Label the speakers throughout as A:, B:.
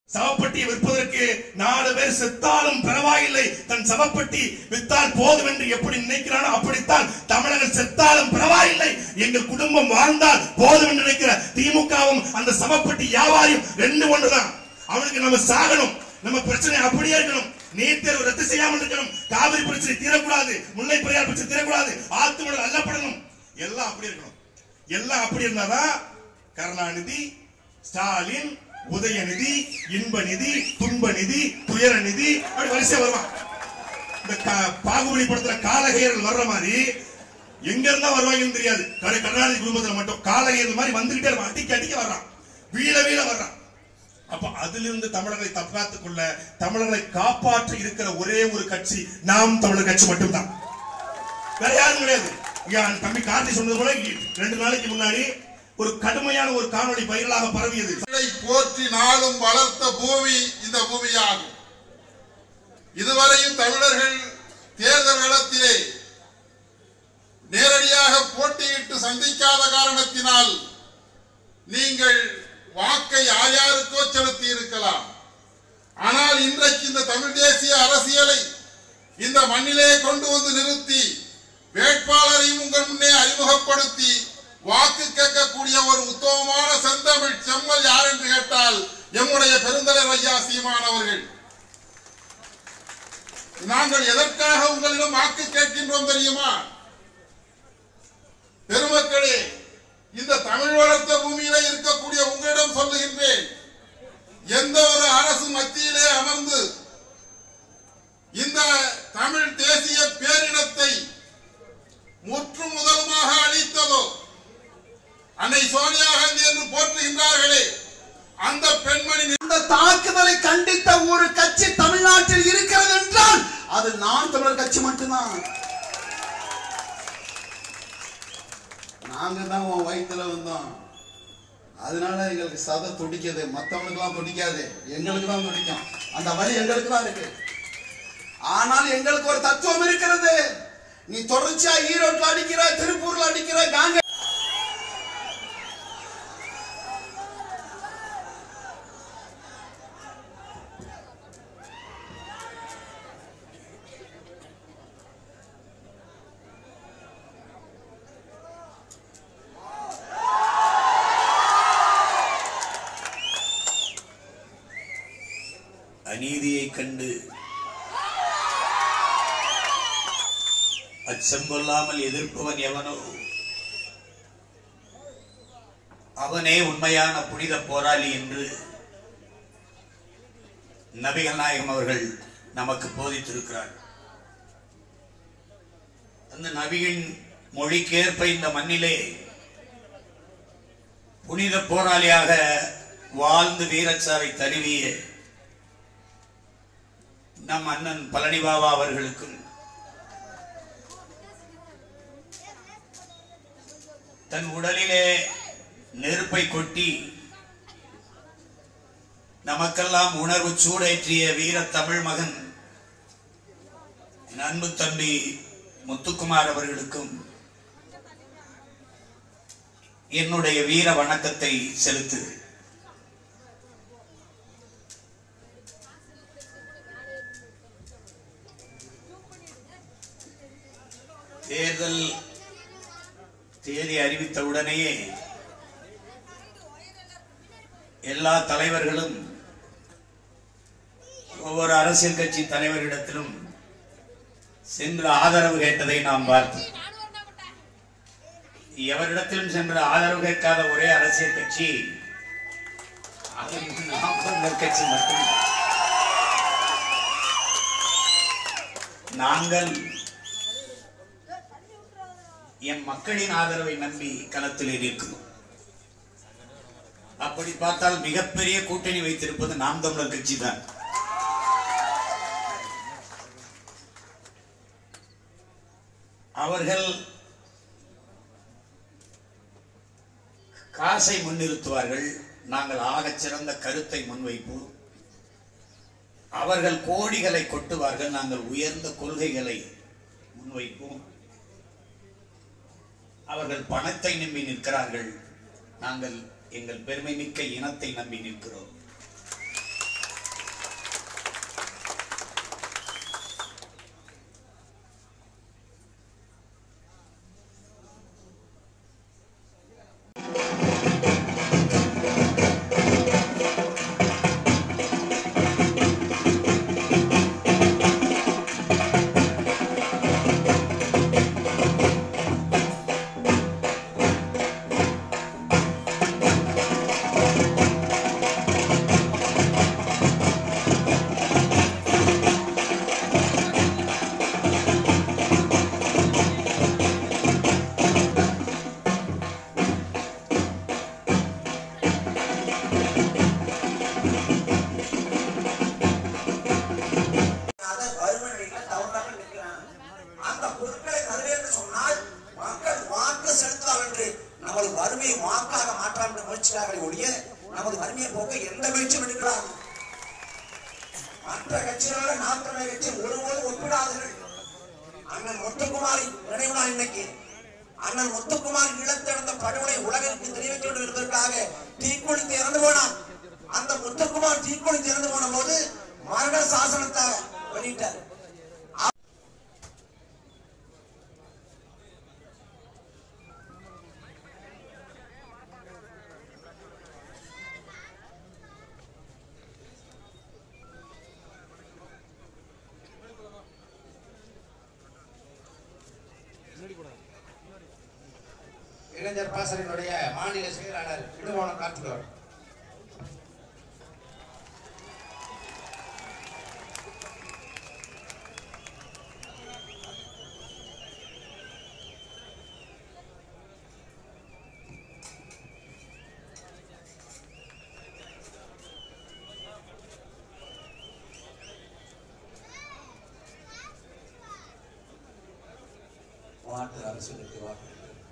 A: சவப்பட்டியை விற்பதற்கு நாலு பேர் செத்தாலும் பரவாயில்லை தன் சவப்பட்டி வித்தால் போதும் என்று எப்படி நினைக்கிறானோ அப்படித்தான் தமிழர்கள் செத்தாலும் பரவாயில்லை எங்கள் குடும்பம் வாழ்ந்தால் போதும் என்று நினைக்கிற திமுகவும் அந்த சவப்பட்டி வியாபாரியும் ரெண்டு ஒன்றுதான் அவனுக்கு நம்ம சாகணும் நம்ம பிரச்சனை அப்படியே இருக்கணும் நீட் தேர்வு ரத்து செய்யாமல் இருக்கணும் காவிரி பிரச்சனை தீரக்கூடாது முல்லை பெரியார் பிரச்சனை தீரக்கூடாது ஆத்துமணல் அல்லப்படணும் எல்லாம் அப்படி இருக்கணும் எல்லாம் அப்படி இருந்தாதான் கருணாநிதி ஸ்டாலின் உதயநிதி இன்ப நிதி துன்ப நிதி துயர நிதி அப்படி வரிசையா வருவான் இந்த கா- பாகுபலி படத்துல காலகையர்கள் வர்ற மாதிரி எங்க இருந்தா வருவாங்கன்னு தெரியாது கரு கருணாநிதி குடும்பத்துல மட்டும் காலகையர்கள் மாதிரி வந்துகிட்டே இருப்பான் அடிக்க அடிக்க வர்றான் வீழ வீழ வர்றான் அப்ப அதிலிருந்து தமிழர்களை தற்காத்துக் கொள்ள தமிழர்களை காப்பாற்ற இருக்கிற ஒரே ஒரு கட்சி நாம் தமிழர் கட்சி மட்டும்தான் வேற யாரும் கிடையாது இங்க தம்பி கார்த்தி சொன்னது போல ரெண்டு நாளைக்கு முன்னாடி ஒரு கடுமையான ஒரு காணொளி வைரலாக பரவியது
B: தமிழை போற்றி நாளும் வளர்த்த பூமி இந்த பூமியாகும் இதுவரையும் தமிழர்கள் தேர்தல் களத்திலே நேரடியாக போட்டியிட்டு சந்திக்காத காரணத்தினால் நீங்கள் வாக்கை யார் யாருக்கோ செலுத்தி இருக்கலாம் ஆனால் இன்றைக்கு இந்த தமிழ் தேசிய அரசியலை இந்த மண்ணிலே கொண்டு வந்து நிறுத்தி வேட்பாளரையும் உங்கள் முன்னே அறிமுகப்படுத்தி வாக்கு கேட்கக்கூடிய ஒரு உத்தமமான செந்தமிழ் செம்மல் யார் என்று கேட்டால் எம்முடைய பெருந்தலைவர் ஐயா சீமான் அவர்கள் நாங்கள் எதற்காக உங்களிடம் வாக்கு கேட்கின்றோம் தெரியுமா பெருமக்களே இந்த தமிழ் வளர்த்த பூமியில இருக்கக்கூடிய உங்களிடம் சொல்லுகின்றேன் எந்த ஒரு அரசு மத்தியிலே அமர்ந்து இந்த தமிழ் தேசிய பேரினத்தை முற்று முதலுமாக அழித்ததோ அன்னை சோனியா காந்தி என்று போற்றுகின்றார்களே அந்த பெண்மணி
C: அந்த தாக்குதலை கண்டித்த ஒரு கட்சி தமிழ்நாட்டில் இருக்கிறது என்றால் அது நான் தமிழர் கட்சி மட்டும்தான் நாங்க தான் உன் வயித்துல வந்தோம் அதனால எங்களுக்கு சதை துடிக்குது மத்தவங்களுக்குலாம் துடிக்காது எங்களுக்கு தான் துடிக்கும் அந்த வழி எங்களுக்கு தான் இருக்கு ஆனால் எங்களுக்கு ஒரு தத்துவம் இருக்கிறது நீ தொடர்ச்சியா ஈரோட்ல அடிக்கிற திருப்பூர்ல அடிக்கிற காங்க
D: அநீதியை கண்டு அச்சம் கொள்ளாமல் எதிர்ப்பவன் எவனோ அவனே உண்மையான புனித போராளி என்று நபிகள் நாயகம் அவர்கள் நமக்கு போதித்திருக்கிறார் அந்த நபியின் மொழிக்கேற்ப இந்த மண்ணிலே புனித போராளியாக வாழ்ந்து வீரச்சாவை தழுவிய நம் அண்ணன் பழனி பாபா அவர்களுக்கும் தன் உடலிலே நெருப்பை கொட்டி நமக்கெல்லாம் உணர்வு சூடேற்றிய வீர தமிழ் மகன் என் அன்பு தம்பி முத்துக்குமார் அவர்களுக்கும் என்னுடைய வீர வணக்கத்தை செலுத்து தேர்தல் தேதி அறிவித்த உடனேயே எல்லா தலைவர்களும் ஒவ்வொரு அரசியல் கட்சி தலைவரிடத்திலும் சென்று ஆதரவு கேட்டதை நாம் பார்த்தோம் எவரிடத்திலும் சென்று ஆதரவு கேட்காத ஒரே அரசியல் கட்சி அது நாம் தமிழர் கட்சி மட்டும் நாங்கள் என் மக்களின் ஆதரவை நம்பி களத்தில் இருக்கிறோம் அப்படி பார்த்தால் மிகப்பெரிய கூட்டணி வைத்திருப்பது நாம் தமிழர் கட்சி தான் அவர்கள் காசை முன்னிறுத்துவார்கள் நாங்கள் ஆகச் சிறந்த கருத்தை முன்வைப்போம் அவர்கள் கோடிகளை கொட்டுவார்கள் நாங்கள் உயர்ந்த கொள்கைகளை முன்வைப்போம் அவர்கள் பணத்தை நம்பி நிற்கிறார்கள் நாங்கள் எங்கள் பெருமை மிக்க இனத்தை நம்பி நிற்கிறோம்
E: மற்ற கட்சிகளோட நாம் தமிழர் கட்சி ஒருபோதும் ஒப்பிடாதீர்கள் அண்ணன் முத்துக்குமாரி நினைவு நாள் இன்னைக்கு அண்ணன் முத்துக்குமார் இழந்தெழுந்த படுகொலை உலகிற்கு தெரிவிக்க வேண்டும் என்பதற்காக தீக்குளித்து இறந்து போனார் அந்த முத்துக்குமார் தீக்குளித்து இறந்து போன போது மரண சாசனத்தை வெளியிட்டார் இளைஞர் பாசறையினுடைய மாநில செயலாளர் இடுவோணம் கார்த்திகோடு மாட்டு அரசுக்கு வாக்கு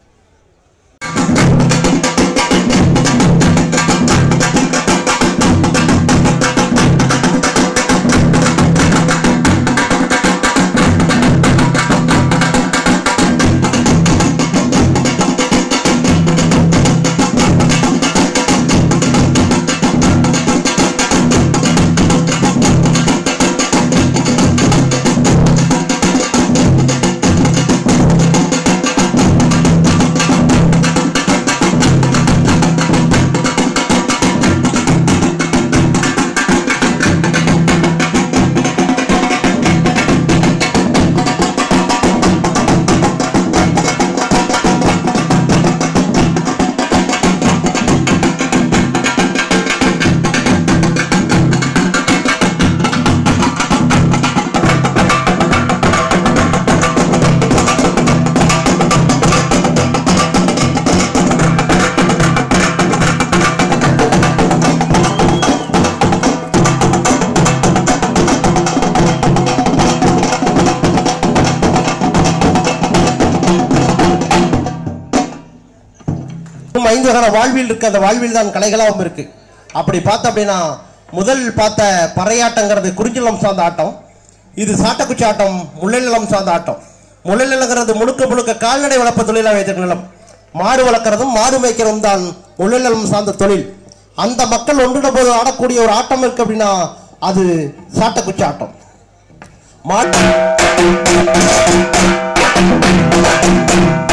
F: இன்னும் ஐந்து வகையான வாழ்வில் இருக்கு அந்த வாழ்வில் தான் கலைகளாகவும் இருக்கு அப்படி பார்த்தோம் அப்படின்னா முதல் பார்த்த பறையாட்டங்கிறது குறிஞ்சிலம் சார்ந்த ஆட்டம் இது சாட்டக்குச்சி ஆட்டம் முள்ளிலம் சார்ந்த ஆட்டம் முள்ளிலங்கிறது முழுக்க முழுக்க கால்நடை வளர்ப்பு தொழிலாக வைத்த நிலம் மாடு வளர்க்குறதும் மாடு மேய்க்கிறதும் தான் முள்ளிலம் சார்ந்த தொழில் அந்த மக்கள் ஒன்றிட போது ஆடக்கூடிய ஒரு ஆட்டம் இருக்கு அப்படின்னா அது சாட்டக்குச்சி ஆட்டம் மாட்டு